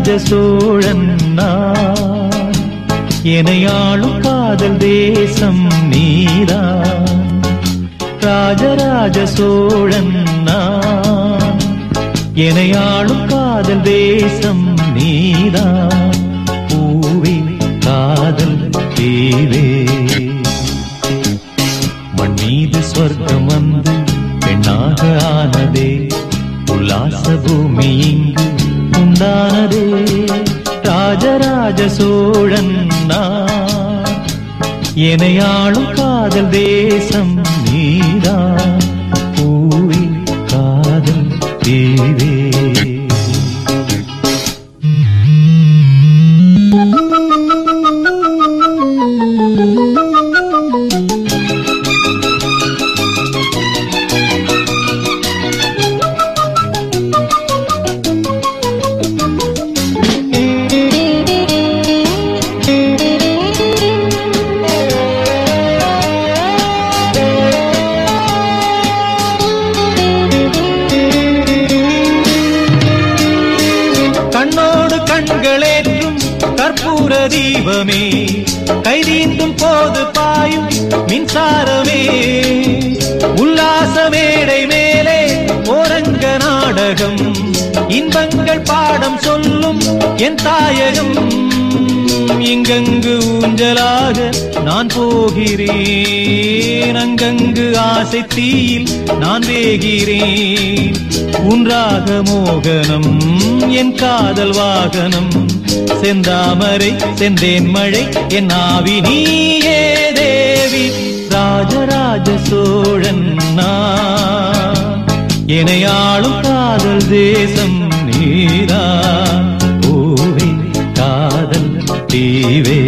ராஜராஜ சோழன் நான் எனையாளும் காதல் தேசம் நீதான் ராஜராஜ சோழன் நான் எனையாளும் காதல் தேசம் நீதான் பூவே காதல் தேவே மண் மீது சொர்க்கம் வந்து பெண்ணாக ஆனதே உல்லாச பூமி இங்கு உண்டானதே ராஜராஜ சோழன் நான் எனையாளும் காதல் தேசம் நீதான் பூவே காதல் தேவே கண்ணோடு கண்களேற்றும் கற்பூர தீபமே கைதீந்தும் போது பாயும் மின்சாரமே உல்லாச மேடை மேலே ஓரங்க நாடகம் இன்பங்கள் பாடம் சொல்லும் என் தாயகம் இங்கங்கு ஊஞ்சலாக நான் போகிறேன் அங்கங்கு ஆசை தீயில் நான் வேகிறேன் உன்றாக மோகனம் என் காதல் வாகனம் செந்தாமரை செந்தேன் மழை என் ஆவி நீயே தேவி ராஜராஜ சோழன் நான் எனையாளும் காதல் தேசம் நீரா பூவே காதல் தீவே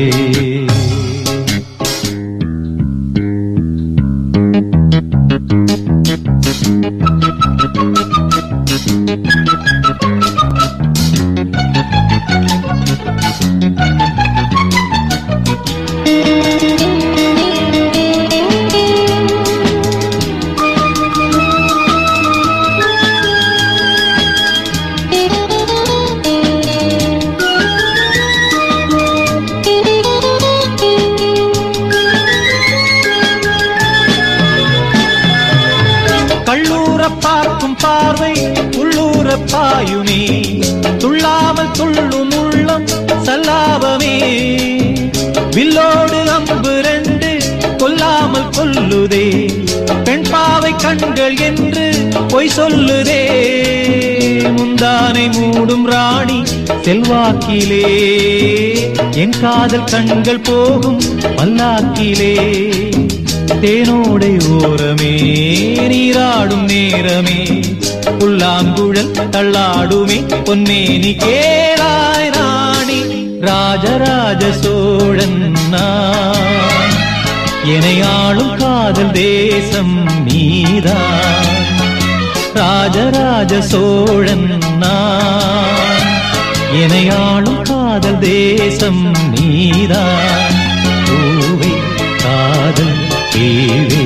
கள்ளூர பார்க்கும் பார்வை உள்ளூர பாயுமே துள்ளாமல் துள்ளும் உள்ளம் சல்லாபமே வில்லோடு அம்பு ரெண்டு கொல்லாமல் கொல்லுதே பெண் பாவை கண்கள் என்று பொய் சொல்லுதே முந்தானை மூடும் ராணி செல்வாக்கிலே என் காதல் கண்கள் போகும் பல்லாக்கிலே தேனோடை ஓரமே நீராடும் நேரமே புல்லாங்குழல் தள்ளாடுமே பொன்னேனி கேளாய் ராணி ராஜராஜ சோழன் நான் எனையாளும் காதல் தேசம் நீதான் ராஜராஜ சோழன் நான் எனையாளும் காதல் தேசம் நீதான் பூவே காதல் தேவே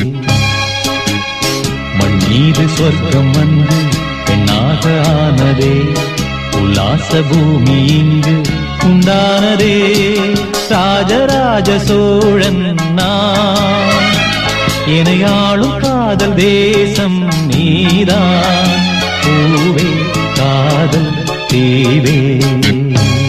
மண் மீது சொர்க்கம் வந்து பெண்ணாக ஆனதே உல்லாச பூமி இங்கு உண்டானதே ராஜராஜ சோழன் நான் எனையாளும் காதல் தேசம் நீதான் பூவே காதல் தேவே